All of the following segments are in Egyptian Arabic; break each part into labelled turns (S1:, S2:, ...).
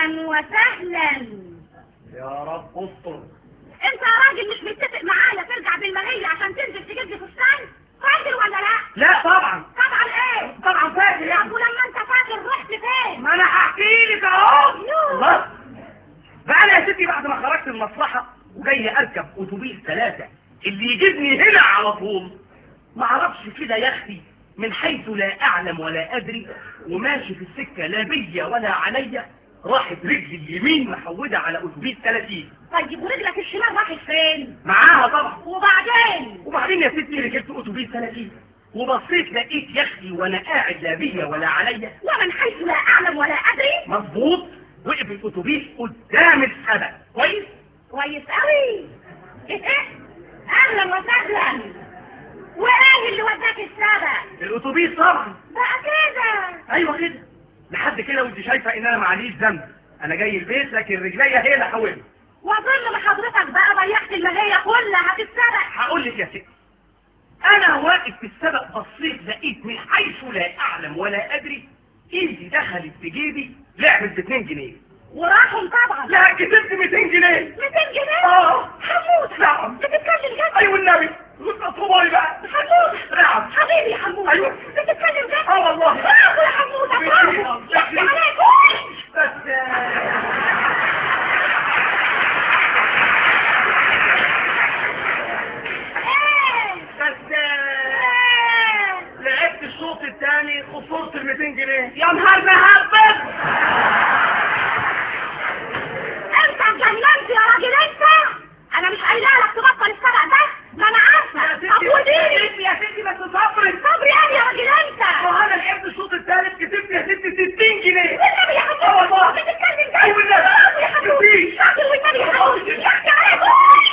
S1: اهلا وسهلا
S2: يا رب استر
S1: انت يا راجل مش متفق معايا ترجع بالمالية عشان تنزل تجيب لي فستان فاكر ولا لا
S2: لا طبعا
S1: طبعا ايه
S2: طبعا فاكر
S1: طب
S2: يعني
S1: ولما انت فاكر رحت فين
S2: ما انا هحكي لك اهو
S1: يوه.
S2: الله بقى انا يا ستي بعد ما خرجت من المصلحه وجاي اركب اتوبيس ثلاثه اللي يجيبني هنا على طول ما اعرفش كده يا اختي من حيث لا اعلم ولا ادري وماشي في السكه لا بيا ولا عليا راحت رجلي اليمين محوده على اتوبيس 30
S1: طيب ورجلك الشمال راحت فين
S2: معاها طبعا
S1: وبعدين
S2: وبعدين يا ستي ركبت اتوبيس 30 وبصيت لقيت يا اختي وانا قاعد لا بيا ولا عليا
S1: ومن حيث لا اعلم ولا ادري
S2: مظبوط وقف الاتوبيس قدام السبق كويس
S1: كويس قوي اهلا وسهلا وايه اللي وداك السبق
S2: الاتوبيس طبعا
S1: بقى كده
S2: ايوه كده لحد كده وانت شايفه ان انا معليش ذنب انا جاي البيت لكن رجليا هي اللي حولت
S1: واظن حضرتك بقى ضيعت المالية كلها هتتسرق
S2: هقول لك يا ستي انا واقف في السبق بصيت لقيت من حيث لا اعلم ولا ادري ايدي دخلت في جيبي لعبت ب 2 جنيه
S1: وراحوا طبعا
S2: لا كسبت 200 جنيه
S1: 200 جنيه
S2: اه
S1: حمود
S2: نعم
S1: بتتكلم جد
S2: ايوه النبي اطلبوا لي بقى
S1: حمود
S2: نعم
S1: حبيبي يا حمود
S2: أيوة.
S1: بتتكلم جد
S2: اه والله
S1: برافو يا حمود برافو يحكي عليك
S2: بس
S1: ايه
S2: بس
S1: ايه
S2: لعبت الشوط الثاني خسرت ال 200 جنيه يا نهار مهبب
S1: انت اتجننت يا راجل انت انا مش قايله لك تبطل السبق ده ما انا عارفه طب وديني
S2: يا ستي بس صبري
S1: صبري ايه يا راجل انت
S2: ما انا لعبت الشوط الثالث كسبت يا ستي 60 جنيه
S1: والنبي يا حمود
S2: اه والله.
S1: بتتكلم جد
S2: أيوة والنبي.
S1: برافو يا حمود
S2: مفيش.
S1: شاطر والنبي يا حمود يحكي عليك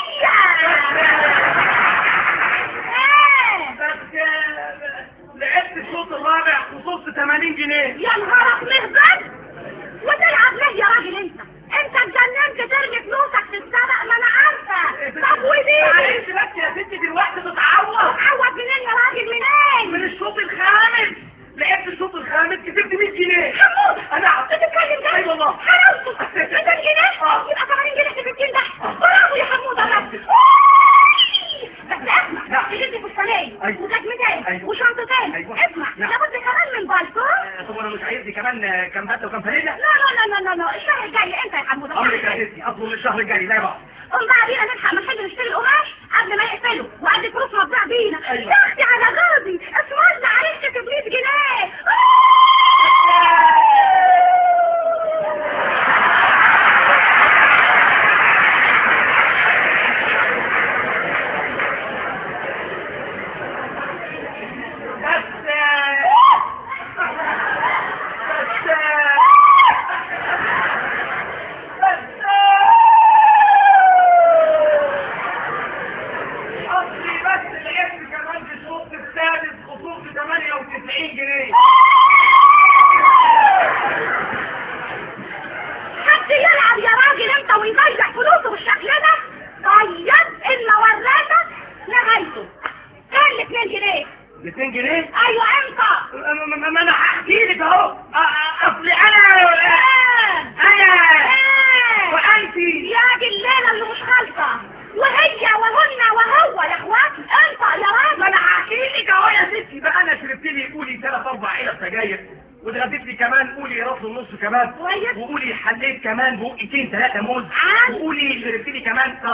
S1: ايه
S2: بس آه، لعبت الشوط الرابع خسرت 80 جنيه
S1: يا نهارك مهبل وتلعب ليه يا راجل انت انت اتجننت ترمي فلوسك في السبق ما انا عارفه طب ودي
S2: معلش بس يا ستي دلوقتي تتعوض
S1: تعوض منين يا راجل منين
S2: من الشوط الخامس لعبت الشوط الخامس كسبت 100 جنيه
S1: حمود
S2: انا
S1: بتتكلم جد
S2: اي والله
S1: حلاوته 200 جنيه
S2: آه.
S1: يبقى 80 جنيه في 60 ده برافو يا حمود الله بس اسمع
S2: نعم.
S1: تجيب فستانين
S2: أيوة.
S1: وجزمتين
S2: أيوة.
S1: وشنطتين
S2: أيوة.
S1: اسمع
S2: نعم.
S1: لابد كمان من بالطو
S2: آه، طب انا مش عايزني كمان آه، كام بته وكام فانيله
S1: لا لا لا لا لا الشهر الجاي انت يا حمود
S2: امرك يا ستي اطلب الشهر الجاي زي بعض
S1: قوم بقى بينا نلحق محل نشتري القماش قبل ما يقفلوا وقد فلوس ما تضيع بينا
S2: أيوة.
S1: يا اختي على غرضي اسمعنا عليك ب 100 جنيه
S2: بس آه، بس آه، بس آه، اصلي بس لعبت كمان في الشوط السادس خسرت 98 جنيه
S1: حد يلعب يا راجل انت ويضيع فلوسه بالشكل ده طيب الا وراتك لغايته كان ال 2 جنيه
S2: 200 جنيه
S1: ايوه انت
S2: ما- ما ما انا هحكي لك اهو أ- أ- اصلي انا
S1: ايه
S2: انا
S1: ايه
S2: وانت
S1: يا دي الليله اللي مش خالصه وهي وهن وهو يا اخوات انت يا راجل
S2: ما انا هحكي لك اهو يا ستي بقى انا شربت لي قولي ثلاث اربع علب سجاير واتغديت لي كمان قولي راس ونص كمان
S1: كويس.
S2: وقولي حليت كمان بقيتين ثلاثه موز
S1: عال.
S2: وقولي شربت لي كمان